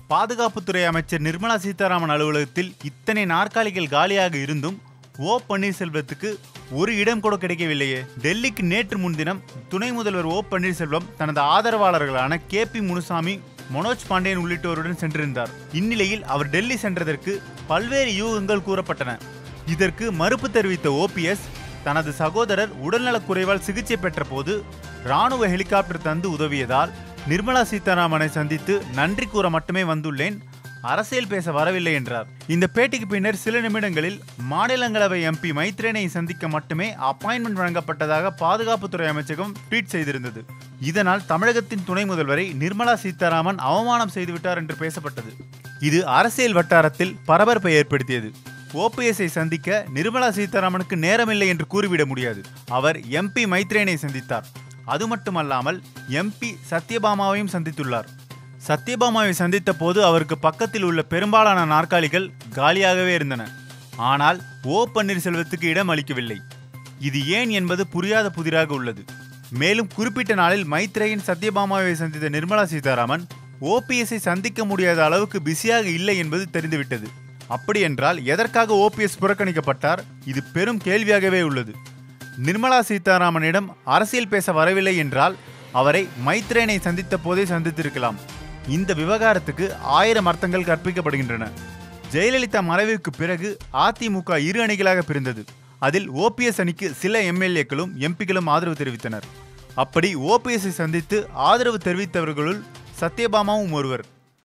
பாதுகாப்புத்துறை அமைச்சர் நிர்மலா சீதாராமன் அலுவலகத்தில் இத்தனை நாற்காலிகள் காலியாக இருந்தும் ஓ பன்னீர்செல்வத்துக்கு ஒரு இடம் கூட கிடைக்கவில்லையே டெல்லிக்கு நேற்று முன்தினம் துணை முதல்வர் ஓ பன்னீர்செல்வம் தனது ஆதரவாளர்களான கே பி முனுசாமி மனோஜ் பாண்டியன் உள்ளிட்டோருடன் சென்றிருந்தார் இந்நிலையில் அவர் டெல்லி சென்றதற்கு பல்வேறு யூகங்கள் கூறப்பட்டன இதற்கு மறுப்பு தெரிவித்த ஓபிஎஸ் தனது சகோதரர் உடல்நலக் குறைவால் சிகிச்சை பெற்ற போது ராணுவ ஹெலிகாப்டர் தந்து உதவியதால் நிர்மலா சீதாராமனை சந்தித்து நன்றி கூற மட்டுமே வந்துள்ளேன் அரசியல் பேச வரவில்லை என்றார் இந்த பேட்டிக்கு பின்னர் சில நிமிடங்களில் மாநிலங்களவை எம்பி மைத்ரேனை சந்திக்க மட்டுமே அப்பாயின்மெண்ட் வழங்கப்பட்டதாக பாதுகாப்புத்துறை அமைச்சகம் ட்வீட் செய்திருந்தது இதனால் தமிழகத்தின் துணை முதல்வரை நிர்மலா சீதாராமன் அவமானம் செய்துவிட்டார் என்று பேசப்பட்டது இது அரசியல் வட்டாரத்தில் பரபரப்பை ஏற்படுத்தியது ஓபிஎஸ்ஐ சந்திக்க நிர்மலா சீதாராமனுக்கு நேரமில்லை என்று கூறிவிட முடியாது அவர் எம்பி மைத்ரேனை சந்தித்தார் அது மட்டுமல்லாமல் எம்பி சத்யபாமாவையும் சந்தித்துள்ளார் சத்யபாமாவை சந்தித்த போது அவருக்கு பக்கத்தில் உள்ள பெரும்பாலான நாற்காலிகள் காலியாகவே இருந்தன ஆனால் ஓ பன்னீர்செல்வத்துக்கு இடம் அளிக்கவில்லை இது ஏன் என்பது புரியாத புதிராக உள்ளது மேலும் குறிப்பிட்ட நாளில் மைத்ரேயின் சத்யபாமாவை சந்தித்த நிர்மலா சீதாராமன் ஓபிஎஸ்ஐ சந்திக்க முடியாத அளவுக்கு பிஸியாக இல்லை என்பது தெரிந்துவிட்டது அப்படி என்றால் எதற்காக ஓபிஎஸ் புறக்கணிக்கப்பட்டார் இது பெரும் கேள்வியாகவே உள்ளது நிர்மலா சீதாராமனிடம் அரசியல் பேச வரவில்லை என்றால் அவரை மைத்ரேனை சந்தித்த போதே சந்தித்திருக்கலாம் இந்த விவகாரத்துக்கு ஆயிரம் அர்த்தங்கள் கற்பிக்கப்படுகின்றன ஜெயலலிதா மறைவிற்கு பிறகு அதிமுக இரு அணிகளாக பிரிந்தது அதில் ஓபிஎஸ் அணிக்கு சில எம்எல்ஏக்களும் எம்பிக்களும் ஆதரவு தெரிவித்தனர் அப்படி ஓபிஎஸ்ஐ சந்தித்து ஆதரவு தெரிவித்தவர்களுள் சத்யபாமாவும் ஒருவர்